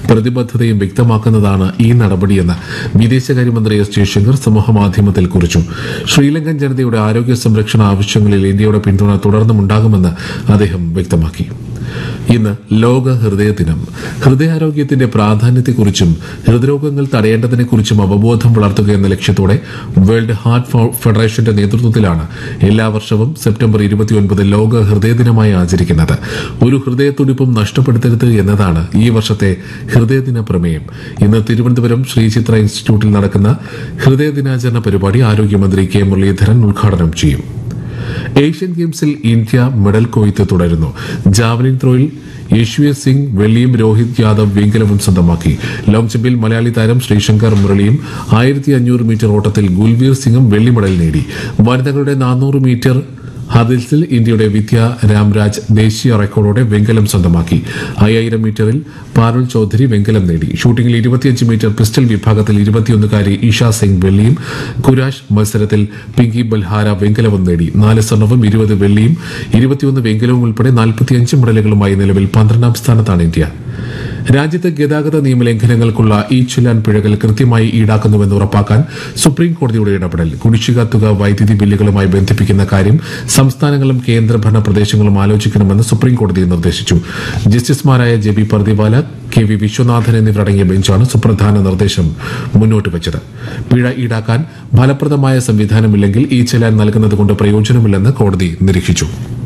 പ്രതിബദ്ധതയും വ്യക്തമാക്കുന്നതാണ് ഈ നടപടിയെന്ന് വിദേശകാര്യമന്ത്രി എസ് ജയശങ്കർ സമൂഹമാധ്യമത്തിൽ കുറിച്ചു ശ്രീലങ്കൻ ജനതയുടെ ആരോഗ്യ സംരക്ഷണ ആവശ്യങ്ങളിൽ ഇന്ത്യയുടെ പിന്തുണ തുടർന്നുമുണ്ടാകുമെന്ന് അദ്ദേഹം വ്യക്തമാക്കി ഇന്ന് ലോക ഹൃദയ ദിനം ഹൃദയാരോഗ്യത്തിന്റെ പ്രാധാന്യത്തെക്കുറിച്ചും ഹൃദ്രോഗങ്ങൾ തടയേണ്ടതിനെക്കുറിച്ചും അവബോധം വളർത്തുക എന്ന ലക്ഷ്യത്തോടെ വേൾഡ് ഹാർട്ട് ഫൗ- ഫെഡറേഷന്റെ നേതൃത്വത്തിലാണ് എല്ലാ വർഷവും സെപ്റ്റംബർ ഇരുപത്തിയൊൻപത് ലോക ഹൃദയ ദിനമായി ആചരിക്കുന്നത് ഒരു ഹൃദയത്തുടിപ്പും നഷ്ടപ്പെടുത്തരുത് എന്നതാണ് ഈ വർഷത്തെ ഹൃദയദിന പ്രമേയം ഇന്ന് തിരുവനന്തപുരം ശ്രീചിത്ര ഇൻസ്റ്റിറ്റ്യൂട്ടിൽ നടക്കുന്ന ഹൃദയ ദിനാചരണ പരിപാടി ആരോഗ്യമന്ത്രി കെ മുരളീധരൻ ഉദ്ഘാടനം ചെയ്യും ഏഷ്യൻ ഗെയിംസിൽ ഇന്ത്യ മെഡൽ കൊയ്ത്ത് തുടരുന്നു ജാവലിൻ ത്രോയിൽ യശ്വീർ സിംഗ് വെള്ളിയും രോഹിത് യാദവ് വെങ്കലവും സ്വന്തമാക്കി ലോങ് ജമ്പിൽ മലയാളി താരം ശ്രീശങ്കർ മുരളിയും ആയിരത്തി അഞ്ഞൂറ് മീറ്റർ ഓട്ടത്തിൽ ഗുൽവീർ സിംഗും വെള്ളി മെഡൽ നേടി വനിതകളുടെ നാനൂറ് മീറ്റർ ഹദിൽസിൽ ഇന്ത്യയുടെ വിദ്യ രാംരാജ് ദേശീയ റെക്കോർഡോടെ വെങ്കലം സ്വന്തമാക്കി അയ്യായിരം മീറ്ററിൽ പാരുൾ ചൌധരി വെങ്കലം നേടി ഷൂട്ടിംഗിൽ ഇരുപത്തിയഞ്ച് മീറ്റർ പിസ്റ്റൽ വിഭാഗത്തിൽ ഇരുപത്തിയൊന്നുകാരി ഇഷ സിംഗ് വെള്ളിയും കുരാഷ് മത്സരത്തിൽ പിങ്കി ബൽഹാര വെങ്കലവും നേടി നാല് സ്വർണവും ഇരുപത് വെള്ളിയും ഇരുപത്തിയൊന്ന് വെങ്കലവും ഉൾപ്പെടെ നാൽപ്പത്തിയഞ്ച് മെഡലുകളുമായി നിലവിൽ പന്ത്രണ്ടാം സ്ഥാനത്താണ് ഇന്ത്യ രാജ്യത്ത് ഗതാഗത നിയമലംഘനങ്ങൾക്കുള്ള ഈ ചൊല്ലാൻ പിഴകൾ കൃത്യമായി ഈടാക്കുന്നുവെന്ന് ഉറപ്പാക്കാൻ സുപ്രീം കോടതിയുടെ ഇടപെടൽ കുടിശ്ശിക തുക വൈദ്യുതി ബില്ലുകളുമായി ബന്ധിപ്പിക്കുന്ന കാര്യം സംസ്ഥാനങ്ങളും കേന്ദ്രഭരണ പ്രദേശങ്ങളും ആലോചിക്കണമെന്ന് സുപ്രീം കോടതി നിർദ്ദേശിച്ചു ജസ്റ്റിസുമാരായ J B Pardiwala K V Viswanathan എന്നിവരടങ്ങിയ ബെഞ്ചാണ് സുപ്രധാന നിർദ്ദേശം മുന്നോട്ട് വെച്ചത് പിഴ ഈടാക്കാൻ ഫലപ്രദമായ സംവിധാനമില്ലെങ്കിൽ ഈ ചെലാൻ നൽകുന്നതുകൊണ്ട് പ്രയോജനമില്ലെന്ന് കോടതി നിരീക്ഷിച്ചു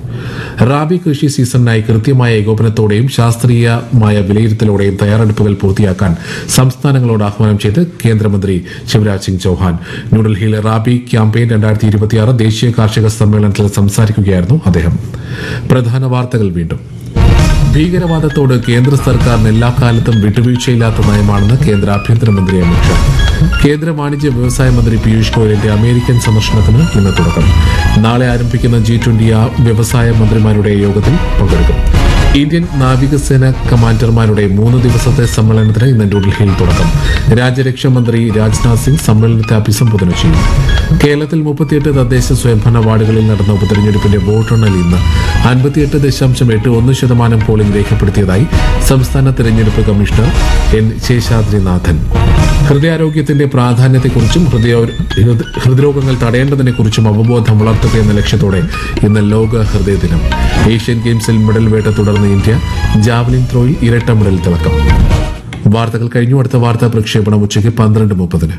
റാബി കൃഷി സീസണിനായി കൃത്യമായ ഏകോപനത്തോടെയും ശാസ്ത്രീയമായ വിലയിരുത്തലോടെയും തയ്യാറെടുപ്പുകൾ പൂർത്തിയാക്കാൻ സംസ്ഥാനങ്ങളോട് ആഹ്വാനം ചെയ്ത് കേന്ദ്രമന്ത്രി ശിവരാജ് സിംഗ് ചൌഹാൻ ന്യൂഡൽഹിയിലെ റാബി ക്യാമ്പയിൻ രണ്ടായിരത്തി ഇരുപത്തിയാറ് ദേശീയ കാർഷിക സമ്മേളനത്തിൽ സംസാരിക്കുകയായിരുന്നു അദ്ദേഹം പ്രധാന വാർത്തകൾ വീണ്ടും ഭീകരവാദത്തോട് കേന്ദ്ര സർക്കാരിന് എല്ലാ കാലത്തും വിട്ടുവീഴ്ചയില്ലാത്ത നയമാണെന്ന് കേന്ദ്ര ആഭ്യന്തരമന്ത്രി അമിത്ഷാ കേന്ദ്ര വാണിജ്യ വ്യവസായ മന്ത്രി പീയൂഷ് ഗോയലിന്റെ അമേരിക്കൻ സന്ദർശനത്തിന് ഇന്ന് തുടക്കം നാളെ ആരംഭിക്കുന്ന ജി ട്വന്റി വ്യവസായ മന്ത്രിമാരുടെ യോഗത്തിൽ പങ്കെടുക്കും ഇന്ത്യൻ നാവികസേന കമാൻഡർമാരുടെ മൂന്ന് ദിവസത്തെ സമ്മേളനത്തിന് ഇന്ന് ന്യൂഡൽഹിയിൽ തുടക്കം രാജ്യരക്ഷാ മന്ത്രി രാജ്നാഥ് സിംഗ് സമ്മേളനത്തെ അഭിസംബോധന ചെയ്യും കേരളത്തിൽ മുപ്പത്തിയെട്ട് തദ്ദേശ സ്വയംഭരണ വാർഡുകളിൽ നടന്ന ഉപതെരഞ്ഞെടുപ്പിന്റെ വോട്ടെണ്ണൽ ഇന്ന് അൻപത്തിയെട്ട് ദശാംശം എട്ട് ഒന്ന് ശതമാനം പോളിംഗ് രേഖപ്പെടുത്തിയതായി സംസ്ഥാന തെരഞ്ഞെടുപ്പ് കമ്മീഷണർ എൻ ശേഷാദ്രിനാഥൻ ഹൃദയാരോഗ്യത്തിന്റെ പ്രാധാന്യത്തെക്കുറിച്ചും ഹൃദയ ഹൃദ- ഹൃദ്രോഗങ്ങൾ തടയേണ്ടതിനെക്കുറിച്ചും അവബോധം വളർത്തുക എന്ന ലക്ഷ്യത്തോടെ ഇന്ന് ലോക ഹൃദയ ദിനം ഏഷ്യൻ ഗെയിംസിൽ മെഡൽ വേട്ട തുടർന്ന് ഇന്ത്യ ജാവലിൻ ത്രോയിൽ ഇരട്ട മെഡൽ തിളക്കം വാർത്തകൾ കഴിഞ്ഞു അടുത്ത വാർത്താ പ്രക്ഷേപണം ഉച്ചയ്ക്ക് പന്ത്രണ്ട് മുപ്പതിന്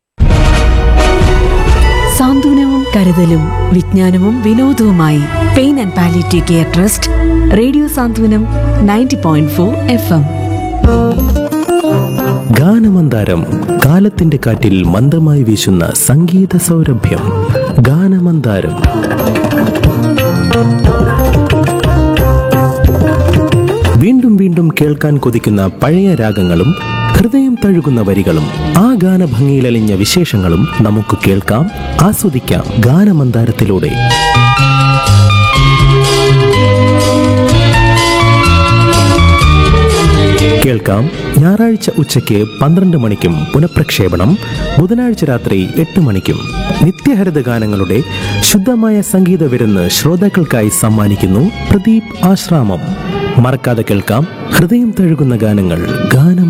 സാന്ത്വനവും കരുതലും വിജ്ഞാനവും വിനോദവുമായി pain and palliative care trust radio Santhwanam ninety point four F M ഗാനമന്ദാരം കാലത്തിന്റെ കാറ്റിൽ മന്ദമായി വീശുന്ന സംഗീത സൗരഭ്യം ഗാനമന്ദാരം വീണ്ടും വീണ്ടും കേൾക്കാൻ കൊതിക്കുന്ന പഴയ രാഗങ്ങളും ഹൃദയം തഴുകുന്ന വരികളും ആ ഗാനഭംഗിയിലലിഞ്ഞ വിശേഷങ്ങളും നമുക്ക് കേൾക്കാം ആസ്വദിക്കാം ഗാനമന്ദാരത്തിലൂടെ കേൾക്കാം ഞായറാഴ്ച ഉച്ചയ്ക്ക് പന്ത്രണ്ട് മണിക്കും പുനഃപ്രക്ഷേപണം ബുധനാഴ്ച രാത്രി എട്ട് മണിക്കും നിത്യഹരിത ഗാനങ്ങളുടെ ശുദ്ധമായ സംഗീത വിരുന്ന് ശ്രോതാക്കൾക്കായി സമ്മാനിക്കുന്നു പ്രദീപ് ആശ്രാമം മറക്കാതെ കേൾക്കാം ഹൃദയം തഴുകുന്ന ഗാനങ്ങൾ ഗാനം